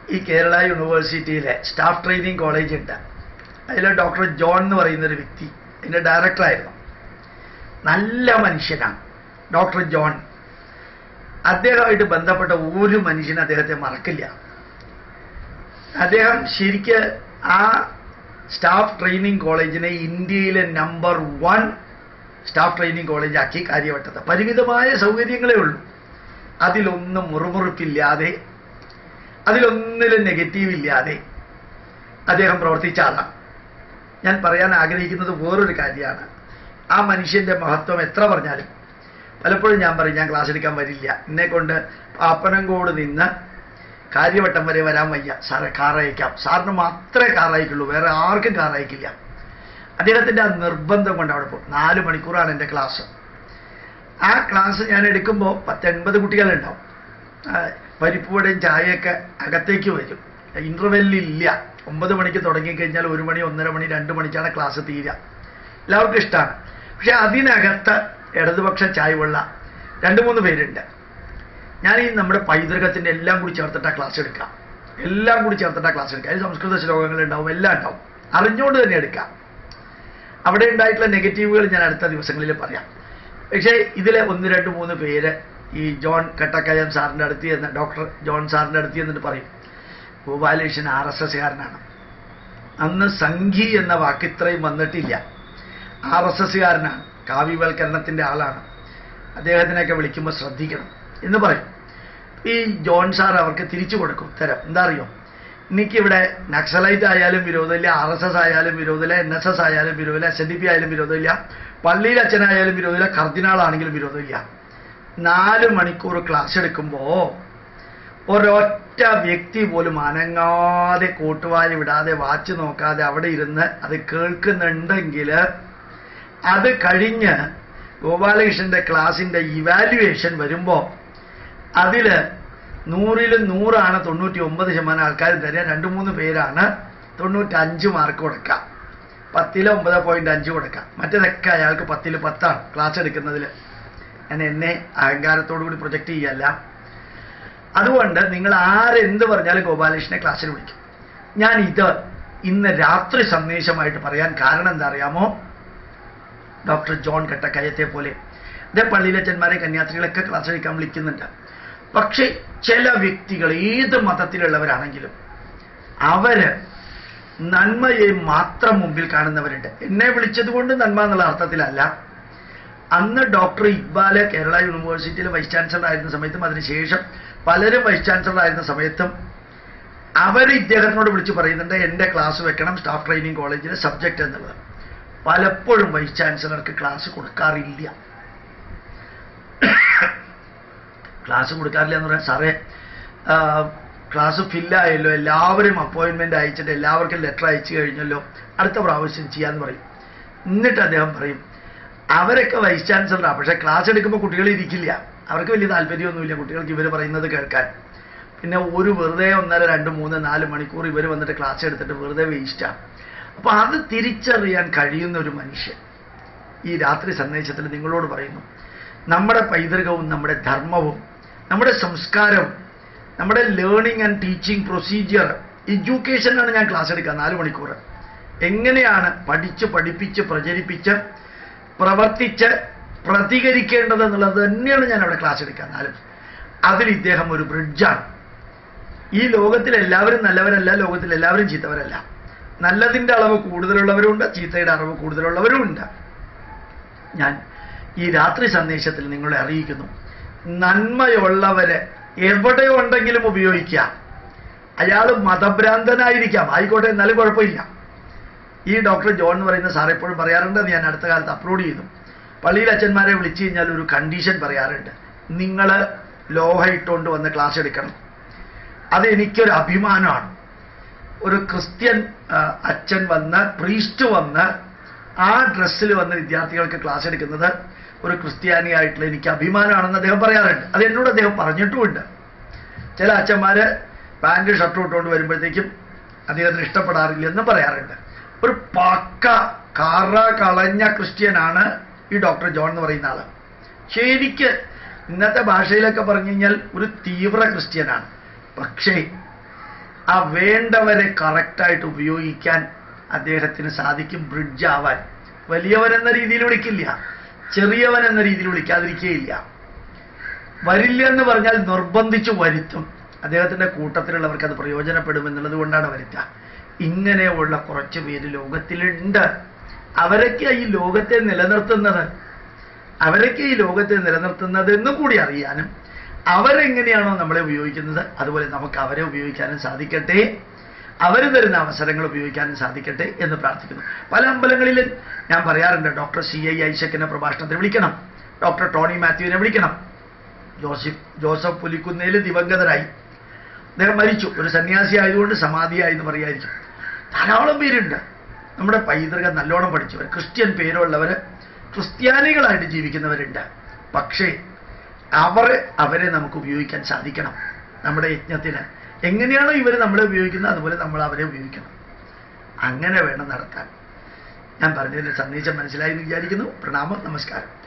ഈ കേരള യൂണിവേഴ്സിറ്റിയിലെ staff training college ഉണ്ട് അതിൽ ഡോക്ടർ ജോൺ എന്ന് പറയുന്ന ഒരു വ്യക്തി അതിൻ്റെ ഡയറക്ടറായിരുന്നു നല്ല മനുഷ്യനാണ് ഡോക്ടർ ജോൺ അദ്ദേഹമായിട്ട് ബന്ധപ്പെട്ട ഒരു മനുഷ്യനും അദ്ദേഹത്തെ മറക്കില്ല അദ്ദേഹം ശരിക്ക് ആ സ്റ്റാഫ് ട്രെയിനിങ് കോളേജിനെ ഇന്ത്യയിലെ നമ്പർ വൺ സ്റ്റാഫ് ട്രെയിനിങ് കോളേജാക്കി കാര്യവട്ടത് പരിമിതമായ സൗകര്യങ്ങളേ ഉള്ളൂ അതിലൊന്നും മുറുമുറുപ്പില്ലാതെ അതിലൊന്നിലും നെഗറ്റീവ് ഇല്ലാതെ അദ്ദേഹം പ്രവർത്തിച്ച ആളാണ് ഞാൻ പറയാൻ ആഗ്രഹിക്കുന്നത് വേറൊരു കാര്യമാണ് ആ മനുഷ്യന്റെ മഹത്വം എത്ര പറഞ്ഞാലും പലപ്പോഴും ഞാൻ പറയും ഞാൻ ക്ലാസ് എടുക്കാൻ വരില്ല എന്നെ കൊണ്ട് പാപ്പനംകോട് നിന്ന് കാര്യവട്ടം വരെ വരാൻ വയ്യ സാറെ കാർ അയക്കാം സാറിന് മാത്രമേ കാർ അയക്കുള്ളൂ വേറെ ആർക്കും കാർ അയക്കില്ല അദ്ദേഹത്തിൻ്റെ ആ നിർബന്ധം കൊണ്ട് അവിടെ പോകും നാല് മണിക്കൂറാണ് എൻ്റെ ക്ലാസ് ആ ക്ലാസ് ഞാൻ എടുക്കുമ്പോൾ പത്തൊൻപത് കുട്ടികളുണ്ടാവും ആ, പരിപ്പുവടയും ചായയൊക്കെ അകത്തേക്ക് വരും ഇൻ്റർവെല്ലില്ല ഒമ്പത് മണിക്ക് തുടങ്ങിക്കഴിഞ്ഞാൽ ഒരു മണി ഒന്നര മണി രണ്ട് മണിക്കാണ് ക്ലാസ് തീരുക എല്ലാവർക്കും ഇഷ്ടമാണ് പക്ഷെ അതിനകത്ത് ഇടതുപക്ഷ ചായവുള്ള രണ്ട് മൂന്ന് പേരുണ്ട് ഞാൻ ഈ നമ്മുടെ പൈതൃകത്തിൻ്റെ എല്ലാം കൂടി ചേർത്തിട്ടാ ക്ലാസ് എടുക്കാം എല്ലാം കൂടി ചേർത്തിട്ടാ ക്ലാസ് എടുക്കാം അതിൽ സംസ്കൃത ശ്ലോകങ്ങൾ ഉണ്ടാവും എല്ലാം ഉണ്ടാവും അറിഞ്ഞുകൊണ്ട് തന്നെ എടുക്കാം അവിടെ ഉണ്ടായിട്ടുള്ള നെഗറ്റീവുകൾ ഞാൻ അടുത്ത ദിവസങ്ങളിൽ പറയാം പക്ഷേ ഇതിലെ ഒന്ന് രണ്ട് മൂന്ന് പേര് ഈ ജോൺ കട്ടക്കയം സാറിൻ്റെ അടുത്ത് ചെന്ന് ഡോക്ടർ ജോൺ സാറിൻ്റെ അടുത്ത് ചെന്നിട്ട് പറയും ഗോപാലകൃഷ്ണൻ ആർ എസ് എസ്സുകാരനാണ് അന്ന് സംഘി എന്ന വാക്ക് ഇത്രയും വന്നിട്ടില്ല ആർ എസ് എസ്സുകാരനാണ് കാവ്യവൽക്കരണത്തിൻ്റെ ആളാണ് അദ്ദേഹത്തിനെയൊക്കെ വിളിക്കുമ്പോൾ ശ്രദ്ധിക്കണം എന്ന് പറയും ഈ ജോൺ സാർ അവർക്ക് തിരിച്ചു കൊടുക്കും ഉത്തരം എന്താ അറിയോ എനിക്കിവിടെ നക്സലൈറ്റ് ആയാലും വിരോധമില്ല ആർ എസ് എസ് ആയാലും വിരോധമില്ല എൻ എസ് എസ് ആയാലും വിരോധമില്ല എസ് എൻ ഡി പി ആയാലും വിരോധമില്ല പള്ളിയിൽ അച്ഛനായാലും വിരോധമില്ല കർദിനാളാണെങ്കിലും വിരോധമില്ല നാല് മണിക്കൂർ ക്ലാസ് എടുക്കുമ്പോൾ ഒരൊറ്റ വ്യക്തി പോലും അനങ്ങാതെ കൂട്ടുവാരി വിടാതെ വാച്ച് നോക്കാതെ അവിടെ ഇരുന്ന് അത് കേൾക്കുന്നുണ്ടെങ്കിൽ അത് കഴിഞ്ഞ് ഗോപാലകൃഷ്ണന്റെ ക്ലാസിന്റെ ഇവാലുവേഷൻ വരുമ്പോൾ അതില് നൂറിലും നൂറാണ് തൊണ്ണൂറ്റി ഒമ്പത് ശതമാനം ആൾക്കാർ തരിക രണ്ട് മൂന്ന് പേരാണ് തൊണ്ണൂറ്റഞ്ച് മാർക്ക് കൊടുക്കുക പത്തില് ഒമ്പത് പോയിന്റ് അഞ്ച് കൊടുക്കാം മറ്റേതൊക്കെ അയാൾക്ക് പത്തില് പത്താണ് ക്ലാസ് എടുക്കുന്നതിൽ ഞാൻ എന്നെ അഹങ്കാരത്തോടു കൂടി പ്രൊജക്റ്റ് ചെയ്യല്ല അതുകൊണ്ട് നിങ്ങൾ ആരെന്ത് പറഞ്ഞാലും ഗോപാലകൃഷ്ണനെ ക്ലാസ്സിൽ വിളിക്കും ഞാൻ ഇത് ഇന്ന് രാത്രി സന്ദേശമായിട്ട് പറയാൻ കാരണം എന്താ അറിയാമോ ഡോക്ടർ ജോൺ കെട്ടക്കയത്തെ പോലെ അദ്ദേഹം പള്ളിയിലച്ചന്മാരെ കന്യാസ്ത്രീകളൊക്കെ ക്ലാസ് എടുക്കാൻ വിളിക്കുന്നുണ്ട് പക്ഷേ ചില വ്യക്തികൾ ഏത് മതത്തിലുള്ളവരാണെങ്കിലും അവര് നന്മയെ മാത്രം മുമ്പിൽ കാണുന്നവരുണ്ട് എന്നെ വിളിച്ചത് കൊണ്ട് നന്മ എന്നുള്ള അർത്ഥത്തിലല്ല അന്ന് ഡോക്ടർ ഇക്ബാല് കേരള യൂണിവേഴ്സിറ്റിയിലെ വൈസ് ചാൻസലർ ആയിരുന്ന സമയത്തും അതിനുശേഷം പലരും വൈസ് ചാൻസലർ ആയിരുന്ന സമയത്തും അവർ ഇദ്ദേഹത്തിനോട് വിളിച്ച് പറയുന്നുണ്ട് എൻ്റെ ക്ലാസ് വെക്കണം സ്റ്റാഫ് ട്രെയിനിങ് കോളേജിലെ സബ്ജക്റ്റ് എന്നുള്ളത് പലപ്പോഴും വൈസ് ചാൻസലർക്ക് ക്ലാസ് കൊടുക്കാറില്ല ക്ലാസ് കൊടുക്കാറില്ല എന്ന് പറയാൻ സാറേ ആ, ക്ലാസ് ഫില്ലായല്ലോ എല്ലാവരും അപ്പോയിൻമെൻ്റ് അയച്ചിട്ട് എല്ലാവർക്കും ലെറ്റർ അയച്ചു കഴിഞ്ഞല്ലോ അടുത്ത പ്രാവശ്യം ചെയ്യാന്ന് പറയും എന്നിട്ട് അദ്ദേഹം പറയും അവരൊക്കെ വൈസ് ചാൻസലറാണ് പക്ഷേ ക്ലാസ് എടുക്കുമ്പോൾ കുട്ടികൾ ഇരിക്കില്ല അവർക്ക് വലിയ താല്പര്യമൊന്നുമില്ല കുട്ടികൾക്ക് ഇവർ പറയുന്നത് കേൾക്കാൻ പിന്നെ ഒരു വെറുതെ ഒന്നര രണ്ട് മൂന്ന് നാല് മണിക്കൂർ ഇവർ വന്നിട്ട് ക്ലാസ് എടുത്തിട്ട് വെറുതെ വേസ്റ്റാണ് അപ്പോൾ അത് തിരിച്ചറിയാൻ കഴിയുന്ന ഒരു മനുഷ്യൻ ഈ രാത്രി സന്ദേശത്തിൽ നിങ്ങളോട് പറയുന്നു നമ്മുടെ പൈതൃകവും നമ്മുടെ ധർമ്മവും നമ്മുടെ സംസ്കാരവും നമ്മുടെ ലേണിംഗ് ആൻഡ് ടീച്ചിങ് പ്രൊസീജിയർ എഡ്യൂക്കേഷനാണ് ഞാൻ ക്ലാസ് എടുക്കുക നാല് മണിക്കൂർ എങ്ങനെയാണ് പഠിച്ച് പഠിപ്പിച്ച് പ്രചരിപ്പിച്ച് പ്രവർത്തിച്ച് പ്രതികരിക്കേണ്ടത് എന്നുള്ളത് തന്നെയാണ് ഞാൻ അവിടെ ക്ലാസ് എടുക്കുക നാലും അതിൽ ഇദ്ദേഹം ഒരു ബ്രിഡ്ജാണ് ഈ ലോകത്തിൽ എല്ലാവരും നല്ലവരല്ല ലോകത്തിൽ എല്ലാവരും ചീത്തവരല്ല നല്ലതിൻ്റെ അളവ് കൂടുതലുള്ളവരുണ്ട് ചീത്തയുടെ അളവ് കൂടുതലുള്ളവരുമുണ്ട് ഞാൻ ഈ രാത്രി സന്ദേശത്തിൽ നിങ്ങളെ അറിയിക്കുന്നു നന്മയുള്ളവരെ എവിടെ ഉണ്ടെങ്കിലും ഉപയോഗിക്കാം അയാൾ മതഭ്രാന്തനായിരിക്കാം ആയിക്കോട്ടെ എന്നാലും കുഴപ്പമില്ല ഈ ഡോക്ടർ ജോൺ എന്ന് പറയുന്ന സാർ എപ്പോഴും പറയാറുണ്ട് അത് ഞാൻ അടുത്ത കാലത്ത് അപ്ലോഡ് ചെയ്തു പള്ളിയിൽ അച്ഛന്മാരെ വിളിച്ചു കഴിഞ്ഞാൽ ഒരു കണ്ടീഷൻ പറയാറുണ്ട് നിങ്ങൾ ലോഹ ഇട്ടുകൊണ്ട് വന്ന് ക്ലാസ് എടുക്കണം അത് എനിക്കൊരു അഭിമാനമാണ് ഒരു ക്രിസ്ത്യൻ ആ, അച്ഛൻ വന്ന് പ്രീസ്റ്റ് വന്ന് ആ ഡ്രസ്സിൽ വന്ന് വിദ്യാർത്ഥികൾക്ക് ക്ലാസ് എടുക്കുന്നത് ഒരു ക്രിസ്ത്യാനിയായിട്ടുള്ള എനിക്ക് അഭിമാനമാണെന്ന് അദ്ദേഹം പറയാറുണ്ട് അത് എന്നോട് അദ്ദേഹം പറഞ്ഞിട്ടുമുണ്ട് ചില അച്ഛന്മാര് പാൻറ് ഷർട്ട് ഇട്ടുകൊണ്ട് വരുമ്പോഴത്തേക്കും അദ്ദേഹത്തിന് ഇഷ്ടപ്പെടാറില്ല എന്ന് പറയാറുണ്ട് ഒരു പക്ക കറ കളഞ്ഞ ക്രിസ്ത്യനാണ് ഈ ഡോക്ടർ ജോൺ എന്ന് പറയുന്ന ആള് ശരിക്ക് ഇന്നത്തെ ഭാഷയിലൊക്കെ പറഞ്ഞു കഴിഞ്ഞാൽ ഒരു തീവ്ര ക്രിസ്ത്യനാണ് പക്ഷേ ആ വേണ്ടവരെ കറക്റ്റായിട്ട് ഉപയോഗിക്കാൻ അദ്ദേഹത്തിന് സാധിക്കും ബ്രിഡ്ജ് ആവാൻ വലിയവൻ എന്ന രീതിയിൽ വിളിക്കില്ല ചെറിയവൻ എന്ന രീതിയിൽ വിളിക്കാതിരിക്കുകയില്ല വരില്ല എന്ന് പറഞ്ഞാൽ നിർബന്ധിച്ചു വരുത്തും അദ്ദേഹത്തിന്റെ കൂട്ടത്തിലുള്ളവർക്ക് അത് പ്രയോജനപ്പെടും എന്നുള്ളത് കൊണ്ടാണ് വരുത്തുക ഇങ്ങനെയുള്ള കുറച്ച് പേര് ലോകത്തിലുണ്ട് അവരൊക്കെ ഈ ലോകത്തെ നിലനിർത്തുന്നത് അവരൊക്കെ ഈ ലോകത്തെ നിലനിർത്തുന്നത് എന്നും കൂടി അറിയാനും അവരെങ്ങനെയാണോ നമ്മളെ ഉപയോഗിക്കുന്നത് അതുപോലെ നമുക്ക് അവരെ ഉപയോഗിക്കാനും സാധിക്കട്ടെ അവർ തരുന്ന അവസരങ്ങൾ ഉപയോഗിക്കാനും സാധിക്കട്ടെ എന്ന് പ്രാർത്ഥിക്കുന്നു പല അമ്പലങ്ങളിലും ഞാൻ പറയാറുണ്ട് ഡോക്ടർ സി ഐ ഐശക്കിനെ പ്രഭാഷണത്തിന് വിളിക്കണം ഡോക്ടർ ടോണി മാത്യുവിനെ വിളിക്കണം ജോസഫ് ജോസഫ് പുലിക്കുന്നേൽ ദിവംഗതരായി അദ്ദേഹം മരിച്ചു ഒരു സന്യാസി ആയതുകൊണ്ട് സമാധിയായി എന്ന് പറയായിരിക്കും ധാരാളം പേരുണ്ട് നമ്മുടെ പൈതൃകം നല്ലോണം പഠിച്ചവർ ക്രിസ്ത്യൻ പേരുള്ളവർ ക്രിസ്ത്യാനികളായിട്ട് ജീവിക്കുന്നവരുണ്ട് പക്ഷേ അവർ അവരെ നമുക്ക് ഉപയോഗിക്കാൻ സാധിക്കണം നമ്മുടെ യജ്ഞത്തിന് എങ്ങനെയാണോ ഇവർ നമ്മളെ ഉപയോഗിക്കുന്നത് അതുപോലെ നമ്മൾ അവരെ ഉപയോഗിക്കണം അങ്ങനെ വേണം നടത്താൻ ഞാൻ പറഞ്ഞതിന്റെ സന്ദേശം മനസ്സിലായി എന്ന് വിചാരിക്കുന്നു പ്രണാമം നമസ്കാരം